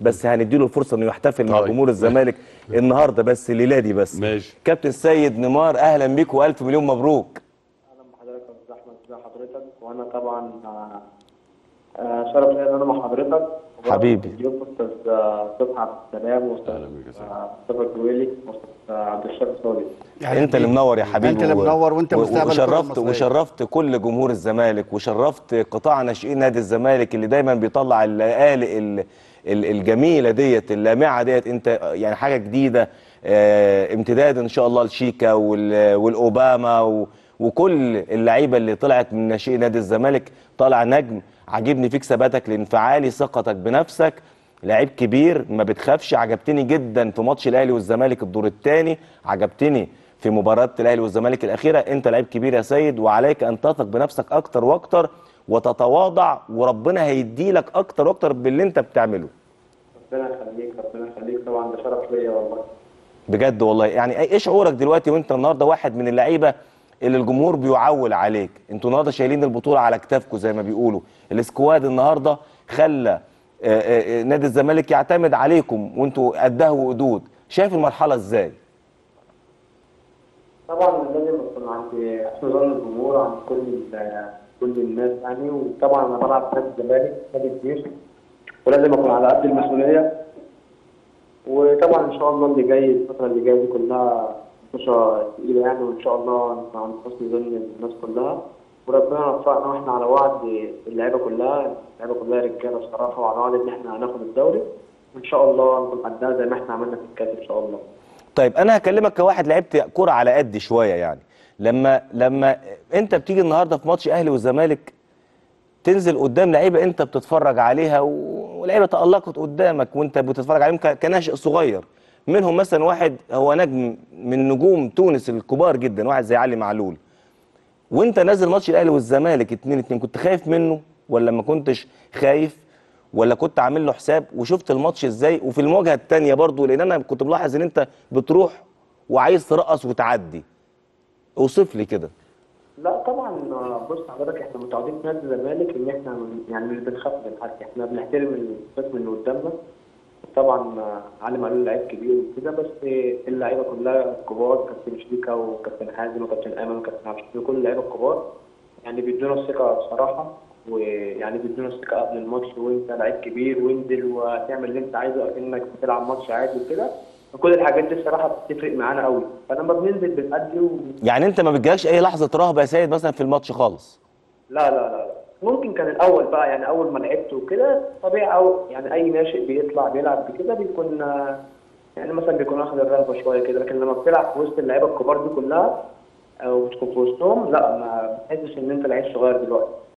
بس هنديله الفرصه انه يحتفل مع طيب. جمهور الزمالك النهارده بس الليله دي بس ماشي. كابتن سيد نيمار اهلا بيك والف مليون مبروك اهلا بحضرتك يا استاذ احمد ازي حضرتك وانا طبعا آه، آه، شرف ليا ان انا مع حضرتك حبيبي. اليوم استاذ آه، صبحي عبد السلام واستاذ أهلا بك يا سيدي. آه، مصطفى الجويلي واستاذ آه، عبد الشافي صادق انت اللي منور يا حبيبي انت اللي و- منور وانت و- مستقبل الكرة وشرفت المصرية. وشرفت كل جمهور الزمالك وشرفت قطاع ناشئين نادي الزمالك اللي دايما بيطلع الليالي ال- ال- الجميله ديت اللامعه ديت انت يعني حاجه جديده آه، امتداد ان شاء الله لشيكا وال- والاوباما و- وكل اللعيبه اللي طلعت من ناشئين نادي الزمالك طالع نجم عاجبني فيك ثباتك الانفعالي ثقتك بنفسك لعيب كبير ما بتخافش عجبتني جدا في ماتش الاهلي والزمالك الدور الثاني عجبتني في مباراه الاهلي والزمالك الاخيره انت لعيب كبير يا سيد وعليك ان تثق بنفسك اكتر واكتر وتتواضع وربنا هيديلك اكتر واكتر باللي انت بتعمله ربنا يخليك ربنا يخليك طبعا ده شرف ليا والله بجد والله يعني ايه شعورك دلوقتي وانت النهارده واحد من اللعيبه اللي الجمهور بيعول عليك انتوا النهارده شايلين البطوله على كتافكم زي ما بيقولوا السكواد النهارده خلى آه، آه، آه، نادي الزمالك يعتمد عليكم وانتوا قدها وقدود شايف المرحله ازاي طبعا لازم اكون عند حسن ظن الجمهور عند كل ال- كل الناس يعني وطبعا انا بلعب في نادي الزمالك نادي كبير ولازم اكون على قد المسؤوليه وطبعا ان شاء الله اللي جاي الفتره اللي جايه دي كلها ماتشة تقيله يعني وان شاء الله نبقى عند حسن ظن الناس كلها وربنا يوفقنا واحنا على وعد اللعيبه كلها اللعيبه كلها رجاله الصراحه وعلى وعد ان احنا هناخد الدوري وان شاء الله نكون قدها زي ما احنا عملنا في الكاس ان شاء الله طيب انا هكلمك كواحد لعبت كرة على قد شويه يعني لما لما انت بتيجي النهارده في ماتش اهلي والزمالك تنزل قدام لعيبه انت بتتفرج عليها و- ولعيبه تالقت قدامك وانت بتتفرج عليهم ك- كناشئ صغير منهم مثلا واحد هو نجم من نجوم تونس الكبار جدا واحد زي علي معلول وانت نازل ماتش الاهلي والزمالك 2 2 كنت خايف منه ولا ما كنتش خايف ولا كنت عامل له حساب وشفت الماتش ازاي وفي المواجهه الثانيه برضو لان انا كنت ملاحظ ان انت بتروح وعايز ترقص وتعدي اوصف لي كده لا طبعا بص حضرتك احنا متعودين في نادي الزمالك ان احنا يعني مش بنخاف من حد احنا بنحترم الخصم اللي قدامنا طبعا علي معلول لعيب كبير وكده بس اللعيبه كلها كبار كابتن شريكا وكابتن حازم وكابتن ايمن وكابتن عبد الشافي كل اللعيبه الكبار يعني بيدونا الثقه بصراحه ويعني بيدونا الثقه قبل الماتش وانت لعيب كبير وانزل وهتعمل اللي انت عايزه اكنك بتلعب ماتش عادي وكده وكل الحاجات دي الصراحه بتفرق معانا قوي فلما بننزل بنأدي و... يعني انت ما بتجيلكش اي لحظه رهبه يا سيد مثلا في الماتش خالص لا لا لا لا ممكن كان الاول بقى يعني اول ما لعبت وكده طبيعي او يعني اي ناشئ بيطلع بيلعب بكده بيكون آه، يعني مثلا بيكون واخد الرهبه شويه كده لكن لما بتلعب في وسط اللعيبه الكبار دي كلها او تكون في وسطهم لا ما بتحسش ان انت لعيب صغير دلوقتي